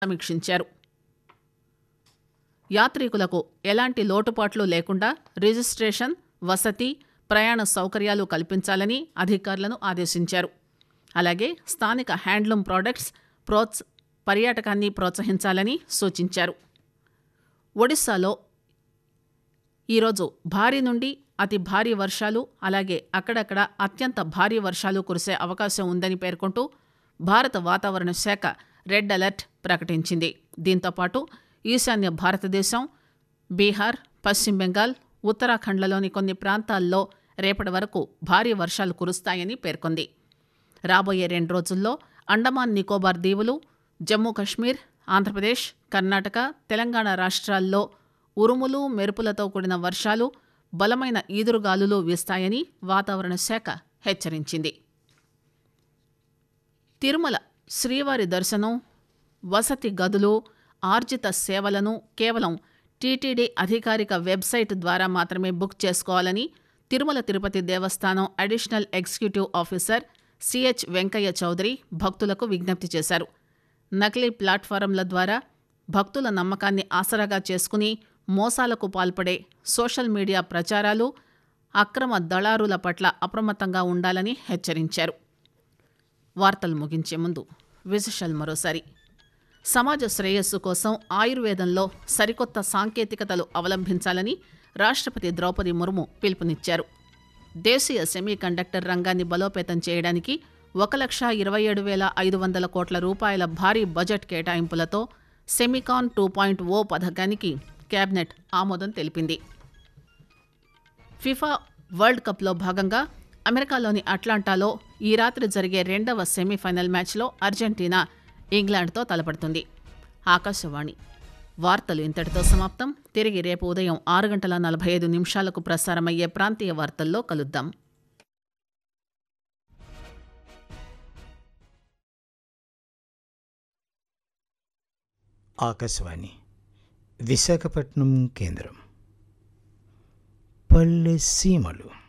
సమీక్షించారు యాత్రికులకు ఎలాంటి లోటుపాట్లు లేకుండా రిజిస్ట్రేషన్ వసతి ప్రయాణ సౌకర్యాలు కల్పించాలని అధికారులను ఆదేశించారు అలాగే స్థానిక హ్యాండ్లూమ్ ప్రోడక్ట్స్ ప్రోత్స పర్యాటకాన్ని ప్రోత్సహించాలని సూచించారు ఒడిశాలో ఈరోజు భారీ నుండి అతి భారీ వర్షాలు అలాగే అక్కడక్కడ అత్యంత భారీ వర్షాలు కురిసే అవకాశం ఉందని పేర్కొంటూ భారత వాతావరణ శాఖ రెడ్ అలర్ట్ ప్రకటించింది దీంతోపాటు ఈశాన్య భారతదేశం బీహార్ పశ్చిమ బెంగాల్ ఉత్తరాఖండ్లలోని కొన్ని ప్రాంతాల్లో రేపటి వరకు భారీ వర్షాలు కురుస్తాయని పేర్కొంది రాబోయే రెండు రోజుల్లో అండమాన్ నికోబార్ దీవులు జమ్మూ కశ్మీర్ ఆంధ్రప్రదేశ్ కర్ణాటక తెలంగాణ రాష్ట్రాల్లో ఉరుములు మెరుపులతో కూడిన వర్షాలు బలమైన ఈదురుగాలులు వీస్తాయని వాతావరణ శాఖ హెచ్చరించింది తిరుమల శ్రీవారి దర్శనం వసతి గదులు ఆర్జిత సేవలను కేవలం టీటీడీ అధికారిక వెబ్సైట్ ద్వారా మాత్రమే బుక్ చేసుకోవాలని Tirumala Tirupati Devasthanam additional executive officer CH Venkaiah Chowdary భక్తులకు విజ్ఞప్తి చేశారు నకిలీ ప్లాట్ఫారంల ద్వారా భక్తుల నమ్మకాన్ని ఆసరాగా చేసుకుని మోసాలకు పాల్పడే సోషల్ మీడియా ప్రచారాలు అక్రమ దళారుల పట్ల అప్రమత్తంగా ఉండాలని హెచ్చరించారు వార్తలు ముగించే ముందు విశేషాలు మరోసారి సమాజ శ్రేయస్సు కోసం ఆయుర్వేదంలో సరికొత్త సాంకేతికతలు అవలంబించాలని రాష్ట్రపతి ద్రౌపది ముర్ము పిలుపునిచ్చారు దేశీయ సెమీ కండక్టర్ రంగాన్ని బలోపేతం చేయడానికి ఒక లక్ష ఇరవై ఏడు వేల ఐదు వందల కోట్ల రూపాయల భారీ బడ్జెట్ కేటాయింపులతో సెమికాన్ టూ పాయింట్ ఓ పథకానికి కేబినెట్ ఆమోదం తెలిపింది ఫిఫా వరల్డ్ కప్లో భాగంగా అమెరికాలోని అట్లాంటాలో ఈ రాత్రి జరిగే రెండవ సెమీఫైనల్ మ్యాచ్లో అర్జెంటీనా ఇంగ్లాండ్తో తలపడుతుంది ఆకాశవాణి వార్తలు ఇంతటితో సమాప్తం తిరిగి రేపు ఉదయం ఆరు గంటల నలభై ఐదు నిమిషాలకు ప్రసారమయ్యే ప్రాంతీయ వార్తల్లో కలుద్దాం ఆకాశవాణి విశాఖపట్నం కేంద్రం పల్లె సీమలు